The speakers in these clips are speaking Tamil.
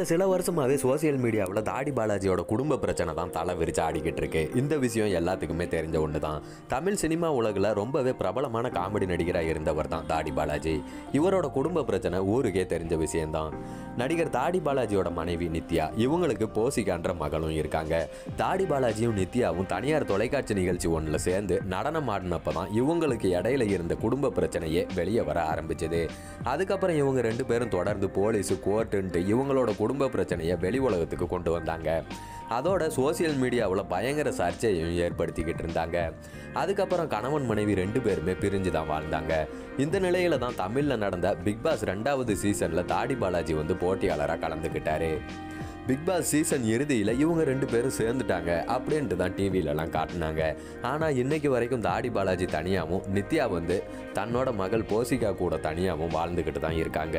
கடந்த சில வருஷமாவே சோசியல் மீடியாவில் தாடி பாலாஜியோட குடும்ப பிரச்சனை தான் தலை விரிச்சு ஆடிக்கிட்டு இருக்கு இந்த விஷயம் எல்லாத்துக்குமே தெரிஞ்ச ஒன்று தான் தமிழ் சினிமா உலகில் ரொம்பவே பிரபலமான காமெடி நடிகராக இருந்தவர் தான் தாடி பாலாஜி இவரோட குடும்ப பிரச்சனை ஊருக்கே தெரிஞ்ச விஷயம்தான் நடிகர் தாடி பாலாஜியோட மனைவி நித்யா இவங்களுக்கு போசிகான்ற மகளும் இருக்காங்க தாடி பாலாஜியும் நித்யாவும் தனியார் தொலைக்காட்சி நிகழ்ச்சி ஒன்றில் சேர்ந்து நடனம் ஆடினப்ப தான் இவங்களுக்கு இடையில இருந்த குடும்ப பிரச்சனையே வெளியே வர ஆரம்பிச்சது அதுக்கப்புறம் இவங்க ரெண்டு பேரும் தொடர்ந்து போலீஸு கோர்ட்டுன்ட்டு இவங்களோட குடும்ப பிரச்சனையை வெளி உலகத்துக்கு கொண்டு வந்தாங்க அதோட சோசியல் மீடியாவில் பயங்கர சர்ச்சையும் ஏற்படுத்திக்கிட்டு இருந்தாங்க அதுக்கப்புறம் கணவன் மனைவி ரெண்டு பேருமே பிரிஞ்சு தான் வாழ்ந்தாங்க இந்த நிலையில தான் தமிழில் நடந்த பிக் பாஸ் ரெண்டாவது சீசனில் தாடி பாலாஜி வந்து போட்டியாளராக கலந்துக்கிட்டாரு பிக் பாஸ் சீசன் இறுதியில் இவங்க ரெண்டு பேரும் சேர்ந்துட்டாங்க அப்படின்ட்டு தான் டிவிலலாம் காட்டினாங்க ஆனால் இன்னைக்கு வரைக்கும் தாடி பாலாஜி தனியாகவும் நித்யா வந்து தன்னோட மகள் போசிகா கூட தனியாகவும் வாழ்ந்துக்கிட்டு தான் இருக்காங்க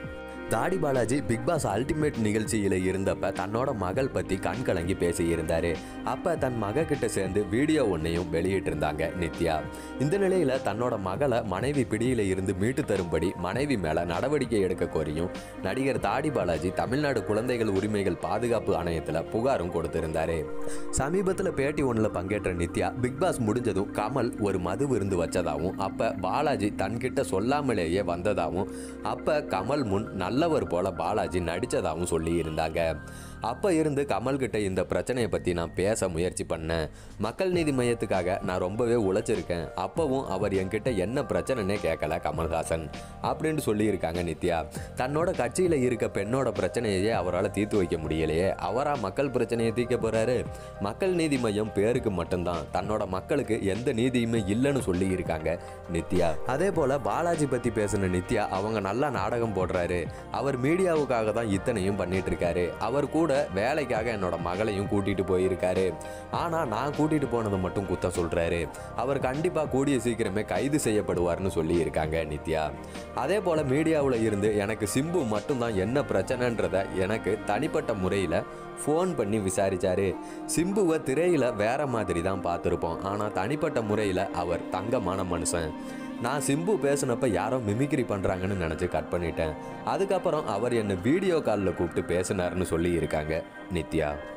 தாடி பாலாஜி பிக் பாஸ் அல்டிமேட் நிகழ்ச்சியில் இருந்தப்ப தன்னோட மகள் பற்றி கண் கலங்கி பேசியிருந்தாரு அப்போ தன் மக கிட்ட சேர்ந்து வீடியோ ஒன்றையும் வெளியிட்டிருந்தாங்க நித்யா இந்த நிலையில் தன்னோட மகளை மனைவி பிடியில் இருந்து மீட்டு தரும்படி மனைவி மேலே நடவடிக்கை எடுக்க கோரியும் நடிகர் தாடி பாலாஜி தமிழ்நாடு குழந்தைகள் உரிமைகள் பாதுகாப்பு ஆணையத்தில் புகாரும் கொடுத்திருந்தாரு சமீபத்தில் பேட்டி ஒன்றில் பங்கேற்ற நித்யா பிக் பாஸ் முடிஞ்சதும் கமல் ஒரு மது விருந்து வச்சதாகவும் அப்போ பாலாஜி தன்கிட்ட சொல்லாமலேயே வந்ததாகவும் அப்போ கமல் முன் நல்லவர் போல பாலாஜி நடித்ததாகவும் சொல்லியிருந்தாங்க அப்போ இருந்து கமல்கிட்ட இந்த பிரச்சனையை பற்றி நான் பேச முயற்சி பண்ணேன் மக்கள் நீதி மையத்துக்காக நான் ரொம்பவே உழைச்சிருக்கேன் அப்போவும் அவர் என்கிட்ட என்ன பிரச்சனைனே கேட்கல கமல்ஹாசன் அப்படின்னு சொல்லியிருக்காங்க நித்யா தன்னோட கட்சியில் இருக்க பெண்ணோட பிரச்சனையே அவரால் தீர்த்து வைக்க முடியலையே அவரா மக்கள் பிரச்சனையை தீர்க்க போறாரு மக்கள் நீதி மையம் பேருக்கு மட்டும்தான் தன்னோட மக்களுக்கு எந்த நீதியுமே இல்லைன்னு சொல்லி இருக்காங்க நித்யா அதே போல பாலாஜி பத்தி பேசின நித்யா அவங்க நல்லா நாடகம் போடுறாரு அவர் மீடியாவுக்காக தான் இத்தனையும் பண்ணிட்டு இருக்காரு அவர் கூட வேலைக்காக என்னோட மகளையும் கூட்டிட்டு போயிருக்காரு ஆனா நான் கூட்டிட்டு போனதை மட்டும் குத்த சொல்றாரு அவர் கண்டிப்பா கூடிய சீக்கிரமே கைது செய்யப்படுவார்னு சொல்லி இருக்காங்க நித்யா அதே போல மீடியாவில் இருந்து எனக்கு சிம்பு மட்டும்தான் என்ன பிரச்சனைன்றத எனக்கு தனிப்பட்ட முறையில் ஃபோன் பண்ணி விசாரிச்சாரு சிம்புவை திரையில வேற மாதிரி தான் பார்த்துருப்போம் ஆனால் தனிப்பட்ட முறையில் அவர் தங்கமான மனுஷன் நான் சிம்பு பேசினப்ப யாரோ மிமிக்ரி பண்ணுறாங்கன்னு நினச்சி கட் பண்ணிட்டேன் அதுக்கப்புறம் அவர் என்னை வீடியோ காலில் கூப்பிட்டு பேசினாருன்னு சொல்லி இருக்காங்க நித்யா